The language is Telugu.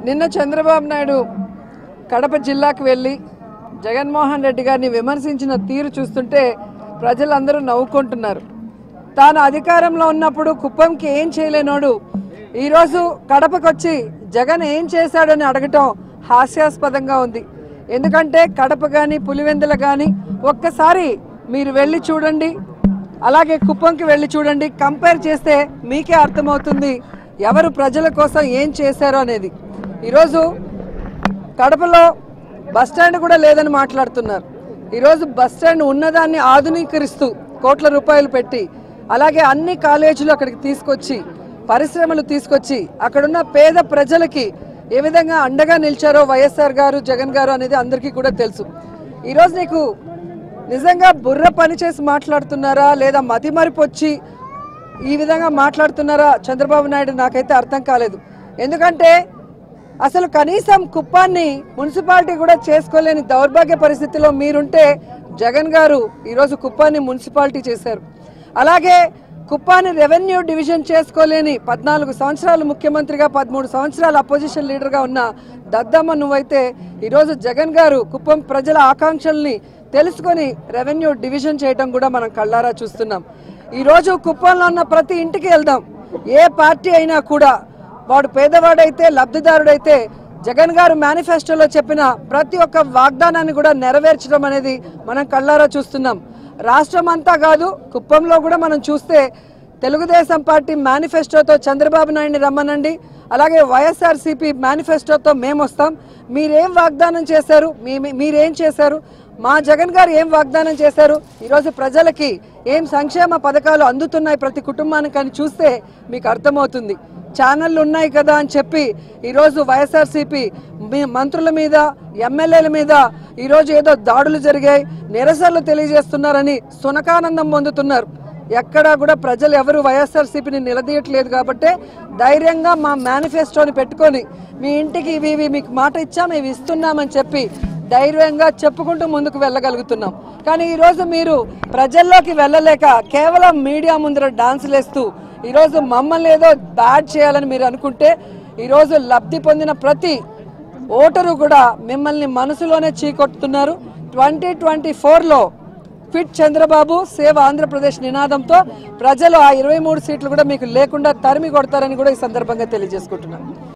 నిన్న చంద్రబాబు నాయుడు కడప జిల్లాకు వెళ్ళి జగన్మోహన్ రెడ్డి గారిని విమర్శించిన తీరు చూస్తుంటే ప్రజలందరూ నవ్వుకుంటున్నారు తాను అధికారంలో ఉన్నప్పుడు కుప్పంకి ఏం చేయలేనోడు ఈరోజు కడపకు వచ్చి జగన్ ఏం చేశాడని అడగటం హాస్యాస్పదంగా ఉంది ఎందుకంటే కడప కానీ పులివెందుల కానీ ఒక్కసారి మీరు వెళ్ళి చూడండి అలాగే కుప్పంకి వెళ్ళి చూడండి కంపేర్ చేస్తే మీకే అర్థమవుతుంది ఎవరు ప్రజల కోసం ఏం చేశారో అనేది ఈరోజు కడపలో బస్ స్టాండ్ కూడా లేదని మాట్లాడుతున్నారు ఈరోజు బస్ స్టాండ్ ఉన్నదాన్ని ఆధునీకరిస్తూ కోట్ల రూపాయలు పెట్టి అలాగే అన్ని కాలేజీలు అక్కడికి తీసుకొచ్చి పరిశ్రమలు తీసుకొచ్చి అక్కడున్న పేద ప్రజలకి ఏ విధంగా అండగా నిలిచారో వైఎస్ఆర్ గారు జగన్ గారు అనేది అందరికీ కూడా తెలుసు ఈరోజు నీకు నిజంగా బుర్ర పని చేసి మాట్లాడుతున్నారా లేదా మతిమరిపు వచ్చి ఈ విధంగా మాట్లాడుతున్నారా చంద్రబాబు నాయుడు నాకైతే అర్థం కాలేదు ఎందుకంటే అసలు కనీసం కుప్పాన్ని మున్సిపాలిటీ కూడా చేసుకోలేని దౌర్భాగ్య పరిస్థితిలో మీరుంటే జగన్ గారు ఈరోజు కుప్పాన్ని మున్సిపాలిటీ చేశారు అలాగే కుప్పాన్ని రెవెన్యూ డివిజన్ చేసుకోలేని పద్నాలుగు సంవత్సరాలు ముఖ్యమంత్రిగా పదమూడు సంవత్సరాలు అపోజిషన్ లీడర్గా ఉన్న దద్దమ్మ నువ్వైతే ఈరోజు జగన్ గారు కుప్పం ప్రజల ఆకాంక్షల్ని తెలుసుకొని రెవెన్యూ డివిజన్ చేయడం కూడా మనం కళ్ళారా చూస్తున్నాం ఈరోజు కుప్పంలో ఉన్న ప్రతి ఇంటికి వెళ్దాం ఏ పార్టీ అయినా కూడా వాడు పేదవాడైతే లబ్ధిదారుడైతే జగన్ గారు మేనిఫెస్టోలో చెప్పిన ప్రతి ఒక్క వాగ్దానాన్ని కూడా నెరవేర్చడం అనేది మనం కళ్ళారా చూస్తున్నాం రాష్ట్రం అంతా కాదు కుప్పంలో కూడా మనం చూస్తే తెలుగుదేశం పార్టీ మేనిఫెస్టోతో చంద్రబాబు నాయుడిని రమ్మనండి అలాగే వైఎస్ఆర్సీపీ మేనిఫెస్టోతో మేము వస్తాం మీరేం వాగ్దానం చేశారు మీ మీ- మీరేం చేశారు మా జగన్ గారు ఏం వాగ్దానం చేశారు ఈరోజు ప్రజలకి ఏం సంక్షేమ పథకాలు అందుతున్నాయి ప్రతి కుటుంబానికి అని చూస్తే మీకు అర్థమవుతుంది ఛానళ్ళు ఉన్నాయి కదా అని చెప్పి ఈరోజు వైఎస్ఆర్సీపీ మీ మంత్రుల మీద ఎమ్మెల్యేల మీద ఈరోజు ఏదో దాడులు జరిగాయి నిరసనలు తెలియజేస్తున్నారని సునకానందం పొందుతున్నారు ఎక్కడా కూడా ప్రజలు ఎవరు వైఎస్ఆర్సీపీని నిలదీయట్లేదు కాబట్టి ధైర్యంగా మా మేనిఫెస్టోని పెట్టుకొని మీ ఇంటికి ఇవి ఇవి మీకు మాట ఇచ్చాం ఇవి ఇస్తున్నామని చెప్పి ధైర్యంగా చెప్పుకుంటూ ముందుకు వెళ్ళగలుగుతున్నాం కానీ ఈరోజు మీరు ప్రజల్లోకి వెళ్ళలేక కేవలం మీడియా ముందర డాన్సులు వేస్తూ ఈరోజు మమ్మల్ని ఏదో బ్యాడ్ చేయాలని మీరు అనుకుంటే ఈరోజు లబ్ధి పొందిన ప్రతి ఓటరు కూడా మిమ్మల్ని మనసులోనే చీకొట్టుతున్నారు ట్వంటీ ట్వంటీ ఫోర్లో ఫిట్ చంద్రబాబు సేవ ఆంధ్రప్రదేశ్ నినాదంతో ప్రజలు ఆ ఇరవై మూడు సీట్లు కూడా మీకు లేకుండా తరిమి కొడతారని కూడా ఈ సందర్భంగా తెలియజేసుకుంటున్నాను